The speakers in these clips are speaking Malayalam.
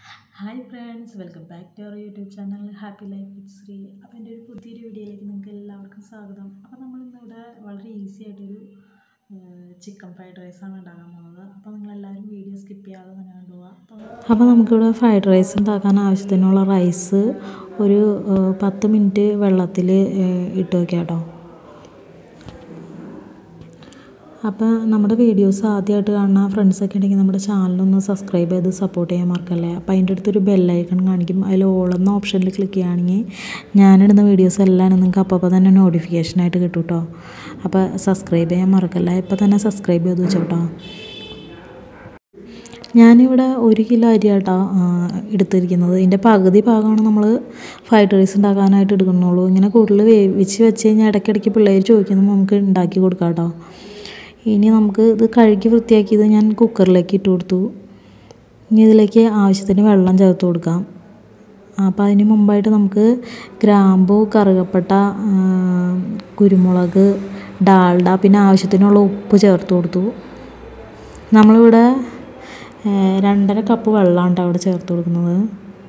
hi friends welcome back to our YouTube channel happy life with Sree അപ്പോൾ എൻ്റെ ഒരു പുതിയൊരു വീഡിയോയിലേക്ക് നിങ്ങൾക്ക് എല്ലാവർക്കും സ്വാഗതം അപ്പോൾ നമ്മൾ ഇന്നിവിടെ വളരെ ഈസി ആയിട്ടൊരു ചിക്കൻ ഫ്രൈഡ് റൈസാണ് ഉണ്ടാക്കാൻ പോകുന്നത് അപ്പോൾ നിങ്ങളെല്ലാവരും വീഡിയോ സ്കിപ്പ് ചെയ്യാതെ തന്നെ കണ്ടുപോകുക അപ്പോൾ അപ്പോൾ നമുക്കിവിടെ ഫ്രൈഡ് റൈസ് ഉണ്ടാക്കാൻ ആവശ്യത്തിനുള്ള റൈസ് ഒരു ഏഹ്, പത്ത് മിനിറ്റ് വെള്ളത്തിൽ ഏഹ്, ഇട്ട് വയ്ക്കാം കേട്ടോ അപ്പോൾ നമ്മുടെ വീഡിയോസ് ആദ്യമായിട്ട് കാണുന്ന ഫ്രണ്ട്സൊക്കെ ഉണ്ടെങ്കിൽ നമ്മുടെ ചാനലൊന്ന് സബ്സ്ക്രൈബ് ചെയ്ത് സപ്പോർട്ട് ചെയ്യാൻ മറക്കല്ലേ അപ്പോൾ അതിൻ്റെ അടുത്തൊരു ബെല്ലൈക്കൺ കാണിക്കും അതിൽ ഓളെന്ന ഓപ്ഷനിൽ ക്ലിക്ക് ചെയ്യുകയാണെങ്കിൽ ഞാനിടുന്ന വീഡിയോസ് എല്ലാം നിങ്ങൾക്ക് അപ്പോൾ അപ്പോൾ തന്നെ നോട്ടിഫിക്കേഷനായിട്ട് കിട്ടും കേട്ടോ അപ്പോൾ സബ്സ്ക്രൈബ് ചെയ്യാൻ മറക്കല്ല ഇപ്പോൾ തന്നെ സബ്സ്ക്രൈബ് ചെയ്ത് വെച്ചോട്ടോ ഞാനിവിടെ ഒരു കിലോ അരിയാട്ടോ എടുത്തിരിക്കുന്നത് ഇതിൻ്റെ പകുതി ഭാഗമാണ് നമ്മൾ ഫ്രൈഡ് റൈസ് ഉണ്ടാക്കാനായിട്ട് എടുക്കുന്നുള്ളൂ ഇങ്ങനെ കൂടുതൽ വേവിച്ച് വെച്ച് കഴിഞ്ഞാൽ ഇടയ്ക്കിടയ്ക്ക് പിള്ളേർ ചോദിക്കുമ്പോൾ നമുക്ക് ഉണ്ടാക്കി കൊടുക്കാം കേട്ടോ ഇനി നമുക്ക് ഇത് കഴുകി വൃത്തിയാക്കിയത് ഞാൻ കുക്കറിലേക്ക് ഇട്ട് കൊടുത്തു ഇനി ഇതിലേക്ക് ആവശ്യത്തിന് വെള്ളം ചേർത്ത് കൊടുക്കാം അപ്പോൾ അതിന് മുമ്പായിട്ട് നമുക്ക് ഗ്രാമ്പു കറുകപ്പട്ട ആ, കുരുമുളക് ഡാൽഡ പിന്നെ ആവശ്യത്തിനുള്ള ഉപ്പ് ചേർത്ത് കൊടുത്തു നമ്മളിവിടെ ഏഹ്, രണ്ടര കപ്പ് വെള്ളമാണ് കേട്ടോ അവിടെ ചേർത്ത് കൊടുക്കുന്നത്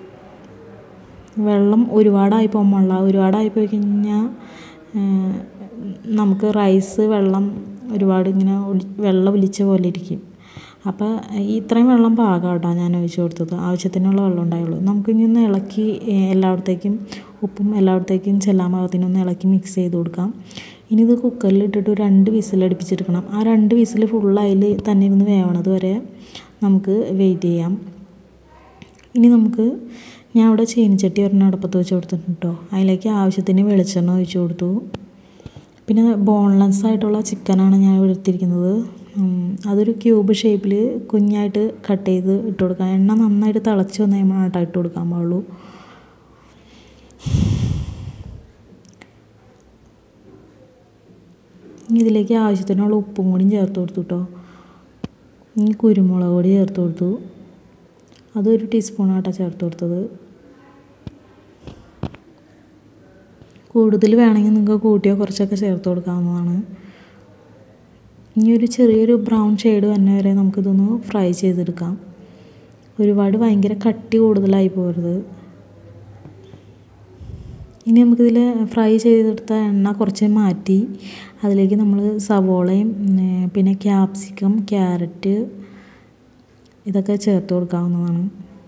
വെള്ളം ഒരുപാടായി പോകുമ്പോൾ ഒരുപാടായി പോയി കഴിഞ്ഞാൽ ഏഹ്, നമുക്ക് റൈസ് വെള്ളം ഒരുപാട് ഇങ്ങനെ ഒലി- വെള്ളം ഒലിച്ച പോലെ ഇരിക്കും അപ്പോൾ ഈ ഇത്രയും വെള്ളം പാകം കേട്ടോ ഞാൻ ഒഴിച്ച് കൊടുത്തത് ആവശ്യത്തിനുള്ള വെള്ളം ഉണ്ടായുള്ളൂ നമുക്കിനി ഒന്ന് ഇളക്കി ഏഹ്, എല്ലായിടത്തേക്കും ഉപ്പും എല്ലായിടത്തേക്കും ചെല്ലാൻ പാകത്തിനൊന്ന് ഇളക്കി മിക്സ് ചെയ്ത് കൊടുക്കാം ഇനി ഇത് കുക്കറിൽ ഇട്ടിട്ട് ഒരു രണ്ട് വിസിൽ അടുപ്പിച്ചെടുക്കണം ആ രണ്ട് വിസിൽ ഫുൾ അതിൽ തന്നെ ഇരുന്ന് വേവണത് വരെ നമുക്ക് വെയിറ്റ് ചെയ്യാം ഇനി നമുക്ക് ഞാൻ ഇവിടെ ചീനിച്ചട്ടി ഒരെണ്ണം അടുപ്പത്ത് വെച്ച് കൊടുത്തിട്ടുണ്ട് കേട്ടോ അതിലേക്ക് ആവശ്യത്തിന് വെളിച്ചെണ്ണ ഒഴിച്ച് കൊടുത്തു പിന്നെ ബോൺലെസ് ആയിട്ടുള്ള ചിക്കനാണ് ഞാൻ ഇവിടെ എടുത്തിരിക്കുന്നത് ഉം, അതൊരു ക്യൂബ് ഷേപ്പിൽ കുഞ്ഞായിട്ട് കട്ട് ചെയ്ത് ഇട്ട് കൊടുക്കാം എണ്ണ നന്നായിട്ട് തിളച്ച് വന്ന് കഴിയുമ്പോൾ കേട്ടോ ഇട്ട് കൊടുക്കാൻ പാടുള്ളൂ ഇനി ഇതിലേക്ക് ആവശ്യത്തിനുള്ള ഉപ്പും കൂടിയും ചേർത്ത് കൊടുത്തു കേട്ടോ ഇനി കുരുമുളക് പൊടി ചേർത്ത് കൊടുത്തു അതൊരു ടീസ്പൂണാട്ടോ ചേർത്ത് കൊടുത്തത് കൂടുതൽ വേണമെങ്കിൽ നിങ്ങൾക്ക് കൂട്ടിയോ കുറച്ചൊക്കെ ചേർത്ത് കൊടുക്കാവുന്നതാണ് ഇനി ഒരു ചെറിയൊരു ബ്രൗൺ ഷെയ്ഡ് വന്നെ വരെ നമുക്കിതൊന്ന് ഫ്രൈ ചെയ്തെടുക്കാം ഒരുപാട് ഭയങ്കര കട്ടി കൂടുതലായി പോകരുത് ഇനി നമുക്കിതിൽ ഫ്രൈ ചെയ്തെടുത്ത എണ്ണ കുറച്ച് മാറ്റി അതിലേക്ക് നമ്മൾ സവോളയും ഉം, പിന്നെ ക്യാപ്സിക്കം ക്യാരറ്റ് ഇതൊക്കെ ചേർത്ത് കൊടുക്കാവുന്നതാണ്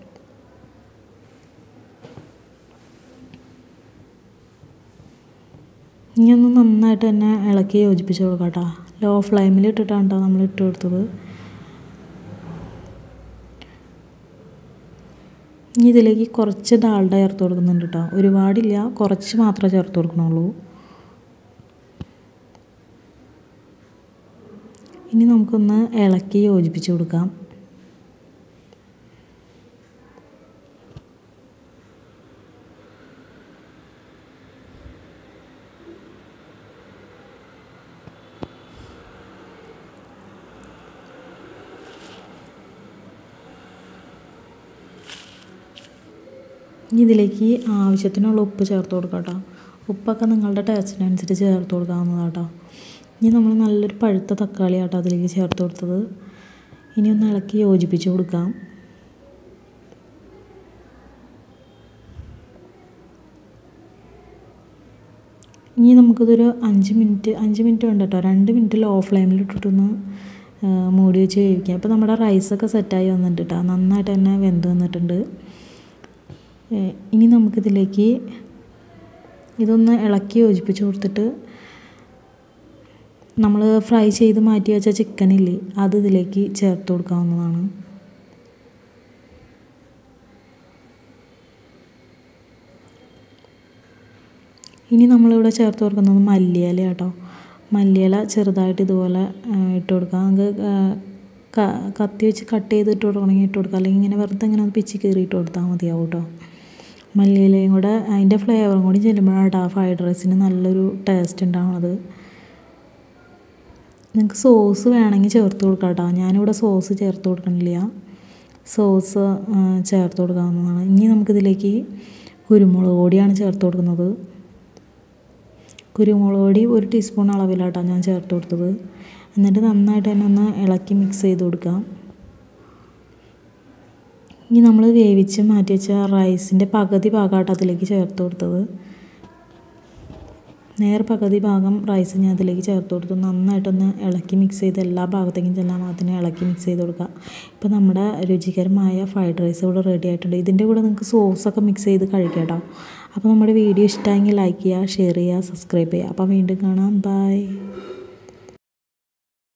ഇനി ഒന്ന് നന്നായിട്ട് തന്നെ ഇളക്കി യോജിപ്പിച്ച് കൊടുക്കാം കേട്ടോ ലോ ഫ്ലെയിമിൽ ഇട്ടിട്ടാണ് കേട്ടോ നമ്മൾ ഇട്ട് കൊടുത്തത് ഇനി ഇതിലേക്ക് കുറച്ച് ഡാൽഡ ചേർത്ത് കൊടുക്കുന്നുണ്ട് കേട്ടോ ഒരുപാടില്ല കുറച്ച് മാത്രമേ ചേർത്ത് കൊടുക്കണുള്ളൂ ഇനി നമുക്കൊന്ന് ഇളക്കി യോജിപ്പിച്ച് കൊടുക്കാം ഇനി ഇതിലേക്ക് ആവശ്യത്തിനുള്ള ഉപ്പ് ചേർത്ത് കൊടുക്കാം കേട്ടോ ഉപ്പൊക്കെ നിങ്ങളുടെ ടേസ്റ്റിനനുസരിച്ച് ചേർത്ത് കൊടുക്കാവുന്നതാണ് കേട്ടോ ഇനി നമ്മൾ നല്ലൊരു പഴുത്ത തക്കാളി ആട്ടോ അതിലേക്ക് ചേർത്ത് കൊടുത്തത് ഇനി ഒന്ന് ഇളക്കി യോജിപ്പിച്ച് കൊടുക്കാം ഇനി നമുക്കിതൊരു അഞ്ച് മിനിറ്റ് അഞ്ച് മിനിറ്റ് വേണ്ട കേട്ടോ രണ്ട് മിനിറ്റ് ലോ ഫ്ലെയിമിൽ ഇട്ടിട്ടൊന്ന് ആ, മൂടി വെച്ച് വേവിക്കാം അപ്പോൾ നമ്മുടെ റൈസൊക്കെ സെറ്റായി വന്നിട്ടുണ്ട് കേട്ടോ നന്നായിട്ട് തന്നെ വെന്ത് വന്നിട്ടുണ്ട് ഏ, ഇനി നമുക്കിതിലേക്ക് ഇതൊന്ന് ഇളക്കി യോജിപ്പിച്ച് കൊടുത്തിട്ട് നമ്മൾ ഫ്രൈ ചെയ്ത് മാറ്റി വെച്ച ചിക്കനില്ലേ അത് ഇതിലേക്ക് ചേർത്ത് കൊടുക്കാവുന്നതാണ് ഇനി നമ്മളിവിടെ ചേർത്ത് കൊടുക്കുന്നത് മല്ലിയില കേട്ടോ മല്ലിയില ചെറുതായിട്ട് ഇതുപോലെ ആ, ഇട്ട് കൊടുക്കാം നമുക്ക് ആ, ക- കത്തി വെച്ച് കട്ട് ചെയ്ത് ഇട്ട് കൊടുക്കണമെങ്കിൽ ഇട്ട് കൊടുക്കാം അല്ലെങ്കിൽ ഇങ്ങനെ വെറുതെ ഇങ്ങനെ ഒന്ന് പിച്ചി കീറി ഇട്ട് കൊടുത്താൽ മതിയാവും കേട്ടോ മല്ലിയിലയും കൂടെ അതിൻ്റെ ഫ്ലേവറും കൂടി ചെല്ലുമ്പോഴാണ് കേട്ടോ ആ ഫ്രൈഡ് റൈസിന് നല്ലൊരു ടേസ്റ്റ് ഉണ്ടാവുന്നത് നിങ്ങൾക്ക് സോസ് വേണമെങ്കിൽ ചേർത്ത് കൊടുക്കാം കേട്ടോ ഞാനിവിടെ സോസ് ചേർത്ത് കൊടുക്കണില്ല സോസ് ആ, ചേർത്ത് കൊടുക്കാവുന്നതാണ് ഇനി നമുക്കിതിലേക്ക് കുരുമുളക് പൊടിയാണ് ചേർത്ത് കൊടുക്കുന്നത് കുരുമുളക് പൊടി ഒരു ടീസ്പൂൺ അളവിലാട്ടോ ഞാൻ ചേർത്ത് കൊടുത്തത് എന്നിട്ട് നന്നായിട്ട് തന്നെ ഒന്ന് ഇളക്കി മിക്സ് ചെയ്ത് കൊടുക്കാം ഇനി നമ്മൾ വേവിച്ച് മാറ്റി വെച്ച റൈസിൻ്റെ പകുതി ഭാഗമായിട്ട് അതിലേക്ക് ചേർത്ത് കൊടുത്തത് നേർ പകുതി ഭാഗം റൈസ് ഞാൻ അതിലേക്ക് ചേർത്ത് കൊടുത്തു നന്നായിട്ടൊന്ന് ഇളക്കി മിക്സ് ചെയ്ത് എല്ലാ ഭാഗത്തേക്കും ചെല്ലാൻ ഭാഗത്തിന് ഇളക്കി മിക്സ് ചെയ്ത് കൊടുക്കുക ഇപ്പോൾ നമ്മുടെ രുചികരമായ ഫ്രൈഡ് റൈസ് ഇവിടെ റെഡി ആയിട്ടുണ്ട് ഇതിൻ്റെ കൂടെ നിങ്ങൾക്ക് സോസൊക്കെ മിക്സ് ചെയ്ത് കഴിക്കാം കേട്ടോ അപ്പോൾ നമ്മുടെ വീഡിയോ ഇഷ്ടമായെങ്കിൽ ലൈക്ക് ചെയ്യുക ഷെയർ ചെയ്യുക സബ്സ്ക്രൈബ് ചെയ്യുക അപ്പോൾ വീണ്ടും കാണാം ബൈ